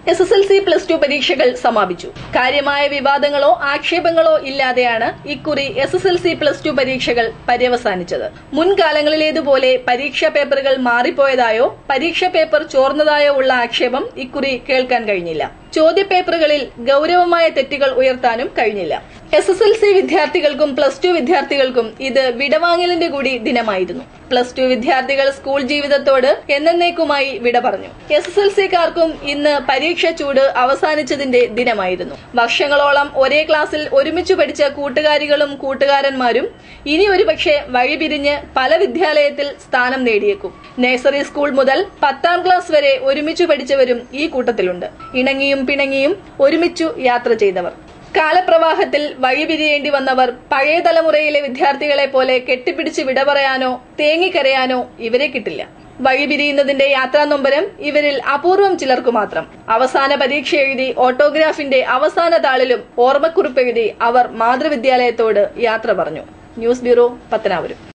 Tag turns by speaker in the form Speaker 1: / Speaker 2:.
Speaker 1: S S L C plus two പരീക്ഷകൾ സമാപിച്ചു കാര്യമായ വിവാദങ്ങളോ ആക്ഷേപങ്ങളോ ഇല്ലാതെയാണ് ഇക്കുറി S S L C plus two പരീക്ഷകൾ പര്യവസാനിച്ചത് മുൻകാലങ്ങളിലേതുപോലെ പരീക്ഷാ പേപ്പറുകൾ മാറിപ്പോയതായോ പരീക്ഷാ പേപ്പർ ചോർന്നതായോ ഉള്ള ആക്ഷേപം ഇക്കുറി കേൾക്കാൻ കഴിഞ്ഞില്ല ചോദ്യപേപ്പറുകളിൽ ഗൌരവമായ തെറ്റുകൾ ഉയർത്താനും കഴിഞ്ഞില്ല എസ് എസ് എൽ സി വിദ്യാർത്ഥികൾക്കും പ്ലസ് ടു വിദ്യാർത്ഥികൾക്കും ഇത് വിടവാങ്ങലിന്റെ കൂടി ദിനമായിരുന്നു പ്ലസ് ടു വിദ്യാർത്ഥികൾ സ്കൂൾ ജീവിതത്തോട് എന്നേക്കുമായി വിട പറഞ്ഞു എസ് എസ് എൽ സിക്കാർക്കും ഇന്ന് പരീക്ഷ ചൂട് അവസാനിച്ചതിന്റെ ദിനമായിരുന്നു വർഷങ്ങളോളം ഒരേ ക്ലാസ്സിൽ ഒരുമിച്ച് പഠിച്ച കൂട്ടുകാരികളും കൂട്ടുകാരന്മാരും ഇനി ഒരുപക്ഷെ വഴിപിരിഞ്ഞ് പല വിദ്യാലയത്തിൽ സ്ഥാനം നേടിയേക്കും നഴ്സറി സ്കൂൾ മുതൽ പത്താം ക്ലാസ് വരെ ഒരുമിച്ച് പഠിച്ചവരും ഈ കൂട്ടത്തിലുണ്ട് ഇണങ്ങിയും പിണങ്ങിയും ഒരുമിച്ചു യാത്ര ചെയ്തവർ കാലപ്രവാഹത്തിൽ വഴിപിരിയേണ്ടി വന്നവർ പഴയ തലമുറയിലെ വിദ്യാർത്ഥികളെ പോലെ കെട്ടിപ്പിടിച്ച് വിട പറയാനോ തേങ്ങിക്കരയാനോ ഇവരെ കിട്ടില്ല വഴിപിരിയുന്നതിന്റെ യാത്രാ നൊമ്പരം ഇവരിൽ അപൂർവം ചിലർക്കു മാത്രം അവസാന പരീക്ഷ എഴുതി ഓട്ടോഗ്രാഫിന്റെ അവസാന താളിലും ഓർമ്മക്കുറിപ്പ് എഴുതി അവർ മാതൃവിദ്യാലയത്തോട് യാത്ര പറഞ്ഞു ന്യൂസ് ബ്യൂറോ പത്തനാപുരം